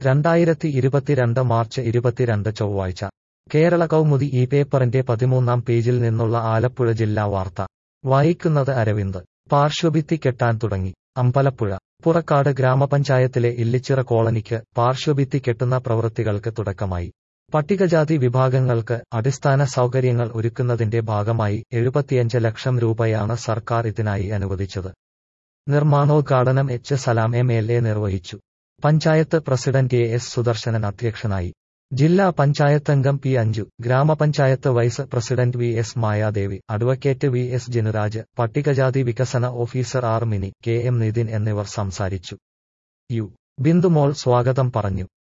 രണ്ടായിരത്തി ഇരുപത്തിരണ്ട് മാർച്ച് ഇരുപത്തിരണ്ട് ചൊവ്വാഴ്ച കേരള കൗമുദി ഈ പേപ്പറിന്റെ പതിമൂന്നാം പേജിൽ നിന്നുള്ള ആലപ്പുഴ ജില്ലാ വാർത്ത വായിക്കുന്നത് അരവിന്ദ് പാർശ്വഭിത്തി കെട്ടാൻ തുടങ്ങി അമ്പലപ്പുഴ പുറക്കാട് ഗ്രാമപഞ്ചായത്തിലെ ഇല്ലിച്ചിറ കോളനിക്ക് പാർശ്വഭിത്തി കെട്ടുന്ന പ്രവൃത്തികൾക്ക് തുടക്കമായി പട്ടികജാതി വിഭാഗങ്ങൾക്ക് അടിസ്ഥാന സൗകര്യങ്ങൾ ഒരുക്കുന്നതിന്റെ ഭാഗമായി എഴുപത്തിയഞ്ച് ലക്ഷം രൂപയാണ് സർക്കാർ ഇതിനായി അനുവദിച്ചത് നിർമ്മാണോദ്ഘാടനം H Salam M L A നിർവഹിച്ചു panchayat president A S Sudarshanan അധ്യക്ഷനായി ജില്ലാ പഞ്ചായത്ത് അംഗം പി അഞ്ജു ഗ്രാമപഞ്ചായത്ത് vice president V S Mayadevi advocate V S Jinuraj പട്ടികജാതി വികസന officer R Mini K M Nithin എന്നിവർ സംസാരിച്ചു യു ബിന്ദുമോൾ സ്വാഗതം പറഞ്ഞു